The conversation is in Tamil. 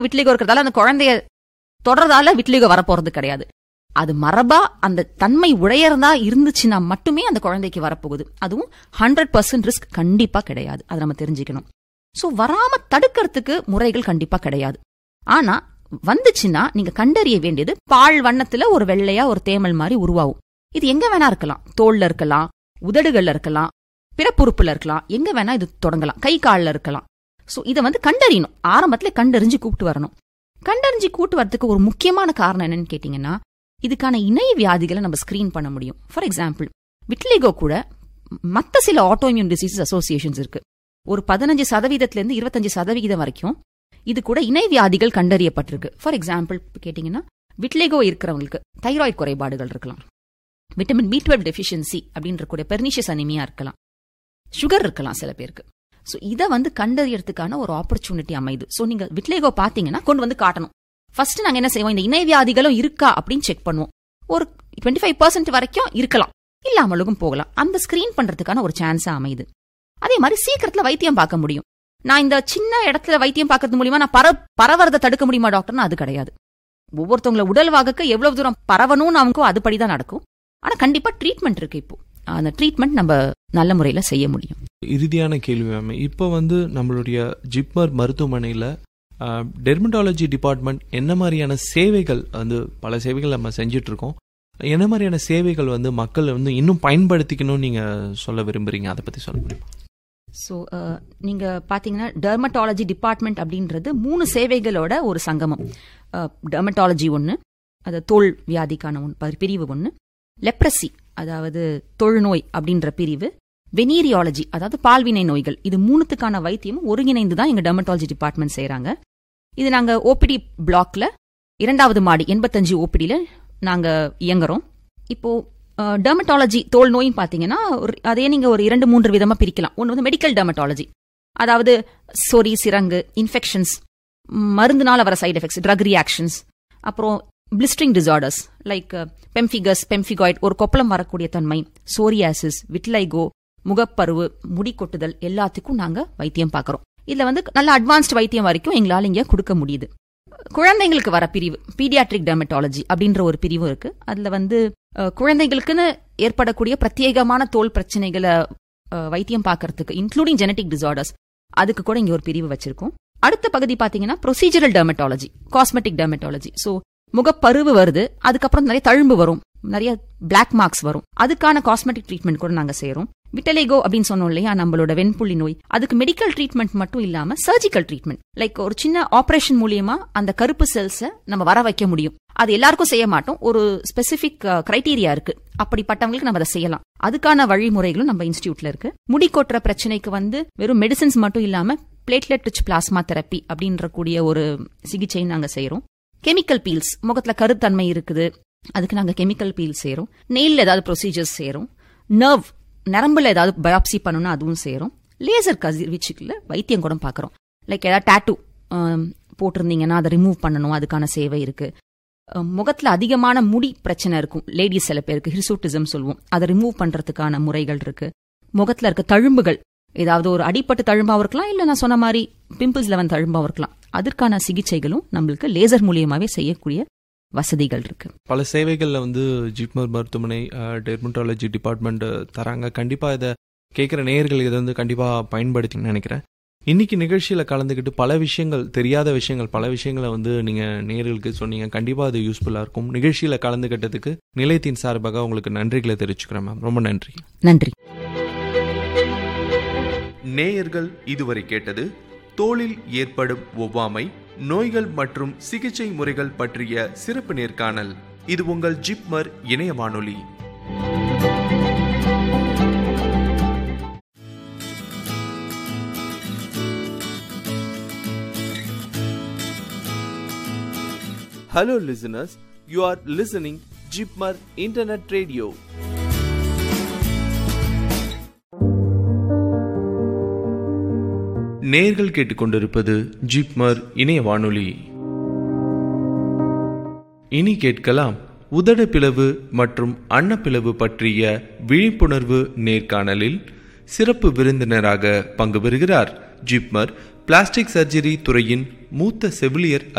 விட்லிகோ இருக்கிறதால அந்த குழந்தைய தொடர்றதால விட்லிகோ வரப்போறது கிடையாது அது மரபா அந்த தன்மை உடையறதா இருந்துச்சுன்னா மட்டுமே அந்த குழந்தைக்கு வரப்போகுது அதுவும் ஹண்ட்ரட் பர்சன்ட் ரிஸ்க் கண்டிப்பா கிடையாது அதை நம்ம தெரிஞ்சுக்கணும் சோ வராம தடுக்கிறதுக்கு முறைகள் கண்டிப்பா கிடையாது ஆனா வந்துச்சுன்னா நீங்க கண்டறிய வேண்டியது பால் வண்ணத்துல ஒரு வெள்ளையா ஒரு தேமல் மாதிரி உருவாகும் இது எங்க வேணா இருக்கலாம் தோல்ல இருக்கலாம் உதடுகள்ல இருக்கலாம் பிறப்புறுப்புல இருக்கலாம் எங்க வேணா இது தொடங்கலாம் கை கால்ல இருக்கலாம் சோ இதை வந்து கண்டறியணும் ஆரம்பத்துல கண்டறிஞ்சு கூப்பிட்டு வரணும் கண்டறிஞ்சு கூட்டு வரதுக்கு ஒரு முக்கியமான காரணம் என்னன்னு கேட்டீங்கன்னா இதுக்கான இணை வியாதிகளை நம்ம ஸ்கிரீன் பண்ண முடியும் ஃபார் எக்ஸாம்பிள் விட்லிகோ கூட மத்த சில ஆட்டோமியூன் டிசீசஸ் அசோசியேஷன்ஸ் இருக்கு ஒரு பதினஞ்சு சதவீதத்துல இருந்து இருபத்தஞ்சு சதவீதம் வரைக்கும் இது கூட இணை வியாதிகள் கண்டறியப்பட்டிருக்கு ஃபார் எக்ஸாம்பிள் கேட்டீங்கன்னா விட்லிகோ இருக்கிறவங்களுக்கு தைராய்டு குறைபாடுகள் இருக்கலாம் விட்டமின் பி டுவெல் டெஃபிஷியன்சி அப்படின்ற கூட பெர்னிஷியஸ் அனிமியா இருக்கலாம் சுகர் இருக்கலாம் சில பேருக்கு ஸோ இதை வந்து கண்டறியறதுக்கான ஒரு ஆப்பர்ச்சுனிட்டி அமைது ஸோ நீங்க விட்லேகோ பாத்தீங்கன்னா கொண்டு வந்து காட்டணும் ஃபர்ஸ்ட் நாங்க என்ன செய்வோம் இந்த இணை வியாதிகளும் இருக்கா அப்படின்னு செக் பண்ணுவோம் ஒரு டுவெண்ட்டி ஃபைவ் பர்சன்ட் வரைக்கும் இருக்கலாம் இல்லாமலும் போகலாம் அந்த ஸ்கிரீன் பண்றதுக்கான ஒரு சான்ஸா அமைது அதே மாதிரி சீக்கிரத்துல வைத்தியம் பார்க்க முடியும் நான் இந்த சின்ன இடத்துல வைத்தியம் பார்க்கறது மூலியமா நான் பர பரவறதை தடுக்க முடியுமா டாக்டர்னா அது கிடையாது ஒவ்வொருத்தவங்கள உடல் வாகக்க எவ்வளவு தூரம் பரவணும்னு அவங்க அதுபடிதான் நடக்கும் ஆனா கண்டிப்பா ட்ரீட்மெண்ட் இருக்கு இப்போ அந்த ட்ரீட்மெண்ட் நம்ம நல்ல முறையில செய்ய முடியும் இறுதியான கேள்வி மேம் இப்போ வந்து நம்மளுடைய ஜிப்மர் மருத்துவமனையில் டெர்மட்டாலஜி டிபார்ட்மெண்ட் என்ன மாதிரியான சேவைகள் வந்து பல சேவைகள் நம்ம செஞ்சுட்டு இருக்கோம் என்ன மாதிரியான சேவைகள் வந்து மக்கள் வந்து இன்னும் பயன்படுத்திக்கணும்னு நீங்க சொல்ல விரும்புறீங்க அதை பத்தி சொல்ல முடியுமா ஸோ நீங்க பாத்தீங்கன்னா டெர்மட்டாலஜி டிபார்ட்மெண்ட் அப்படின்றது மூணு சேவைகளோட ஒரு சங்கமம் டெர்மட்டாலஜி ஒன்று அது தோல் வியாதிக்கான ஒன்று பிரிவு ஒன்று லெப்ரசி அதாவது தொழுநோய் அப்படின்ற பிரிவு வெனீரியாலஜி அதாவது பால்வினை நோய்கள் இது மூணுத்துக்கான வைத்தியமும் ஒருங்கிணைந்து தான் எங்க டெர்மட்டாலஜி டிபார்ட்மெண்ட் செய்யறாங்க இது நாங்க ஓபிடி பிளாக்ல இரண்டாவது மாடி எண்பத்தஞ்சு ஓபிடியில நாங்க இயங்குறோம் இப்போ டெர்மட்டாலஜி தோல் நோயின்னு பாத்தீங்கன்னா அதே நீங்க ஒரு இரண்டு மூன்று விதமா பிரிக்கலாம் ஒன்று வந்து மெடிக்கல் டெர்மட்டாலஜி அதாவது சொறி சிரங்கு இன்ஃபெக்ஷன்ஸ் மருந்துனால வர சைடு எஃபெக்ட்ஸ் ட்ரக் ரியாக்ஷன்ஸ் அப்புறம் blistering disorders like pemphigus pemphigoid ஒரு கொப்பளம் வரக்கூடிய தன்மை சோரியாசிஸ் விட்லைகோ முகப்பருவு முடி கொட்டுதல் எல்லாத்துக்கும் நாங்க வைத்தியம் பார்க்கறோம் இதுல வந்து நல்ல அட்வான்ஸ்ட் வைத்தியம் வரைக்கும் எங்களால இங்க கொடுக்க முடியுது குழந்தைங்களுக்கு வர பிரிவு பீடியாட்ரிக் டெர்மட்டாலஜி அப்படின்ற ஒரு பிரிவும் இருக்கு அதுல வந்து குழந்தைகளுக்குன்னு ஏற்படக்கூடிய பிரத்யேகமான தோல் பிரச்சனைகளை வைத்தியம் பார்க்கறதுக்கு இன்க்ளூடிங் ஜெனட்டிக் டிசார்டர்ஸ் அதுக்கு கூட இங்க ஒரு பிரிவு வச்சிருக்கோம் அடுத்த பகுதி பாத்தீங்கன்னா procedural dermatology cosmetic dermatology so முகப்பருவு வருது அதுக்கப்புறம் நிறைய தழும்பு வரும் நிறைய பிளாக் மார்க்ஸ் வரும் அதுக்கான காஸ்மெட்டிக் ட்ரீட்மெண்ட் கூட நாங்க செய்யறோம் விட்டலேகோ அப்படின்னு சொன்னோம் இல்லையா நம்மளோட வெண்புள்ளி நோய் அதுக்கு மெடிக்கல் ட்ரீட்மெண்ட் மட்டும் இல்லாம சர்ஜிக்கல் ட்ரீட்மெண்ட் லைக் ஒரு சின்ன ஆபரேஷன் மூலியமா அந்த கருப்பு செல்ஸை நம்ம வர வைக்க முடியும் அது எல்லாருக்கும் செய்ய மாட்டோம் ஒரு ஸ்பெசிபிக் கிரைட்டீரியா இருக்கு அப்படிப்பட்டவங்களுக்கு நம்ம அதை செய்யலாம் அதுக்கான வழிமுறைகளும் நம்ம இன்ஸ்டியூட்ல இருக்கு முடி கொட்டுற பிரச்சனைக்கு வந்து வெறும் மெடிசின்ஸ் மட்டும் இல்லாம பிளேட்லெட் ரிச் பிளாஸ்மா தெரப்பி அப்படின்ற கூடிய ஒரு சிகிச்சை நாங்க செய்யறோம் கெமிக்கல் பீல்ஸ் முகத்துல கருத்தன்மை இருக்குது அதுக்கு நாங்க கெமிக்கல் பீல் செய்யறோம் நெயில் ஏதாவது ப்ரொசீஜர்ஸ் செய்யறோம் நர்வ் நரம்புல ஏதாவது பயாப்சி பண்ணணும்னா அதுவும் செய்யறோம் லேசர் கதிர்வீச்சுக்குள்ள வைத்தியம் கூட பாக்குறோம் லைக் ஏதாவது டேட்டூ போட்டிருந்தீங்கன்னா அதை ரிமூவ் பண்ணணும் அதுக்கான சேவை இருக்கு முகத்துல அதிகமான முடி பிரச்சனை இருக்கும் லேடிஸ் சில பேருக்கு ஹிர்சூட்டிசம் சொல்லுவோம் அதை ரிமூவ் பண்றதுக்கான முறைகள் இருக்கு முகத்துல இருக்க தழும்புகள் ஏதாவது ஒரு அடிப்பட்டு தழும்பாவும் இருக்கலாம் இல்ல நான் சொன்ன மாதிரி பிம்பிள்ஸ்ல வந்து தழும்பாவும் இருக்கலாம் அதற்கான சிகிச்சைகளும் நம்மளுக்கு லேசர் மூலியமாவே செய்யக்கூடிய வசதிகள் இருக்கு பல சேவைகள்ல வந்து ஜிப்மர் மருத்துவமனை டெர்மட்டாலஜி டிபார்ட்மெண்ட் தராங்க கண்டிப்பா இதை கேட்குற நேயர்கள் இதை வந்து கண்டிப்பா பயன்படுத்தி நினைக்கிறேன் இன்னைக்கு நிகழ்ச்சியில கலந்துக்கிட்டு பல விஷயங்கள் தெரியாத விஷயங்கள் பல விஷயங்களை வந்து நீங்க நேர்களுக்கு சொன்னீங்க கண்டிப்பா அது யூஸ்ஃபுல்லா இருக்கும் நிகழ்ச்சியில கலந்துக்கிட்டதுக்கு நிலையத்தின் சார்பாக உங்களுக்கு நன்றிகளை தெரிவிச்சுக்கிறேன் மேம் ரொம்ப நன்றி நன்றி நேயர்கள் இதுவரை கேட்டது தோளில் ஏற்படும் ஒவ்வாமை நோய்கள் மற்றும் சிகிச்சை முறைகள் பற்றிய சிறப்பு நேர்காணல் இது உங்கள் ஜிப்மர் இணைய வானொலி Hello listeners, you are listening Jipmar Internet Radio. நேர்கள் கேட்டுக்கொண்டிருப்பது ஜிப்மர் இணைய வானொலி இனி கேட்கலாம் உதடப்பிளவு மற்றும் அன்னப்பிளவு பற்றிய விழிப்புணர்வு நேர்காணலில் சிறப்பு விருந்தினராக பங்கு பெறுகிறார் ஜிப்மர் பிளாஸ்டிக் சர்ஜரி துறையின் மூத்த செவிலியர்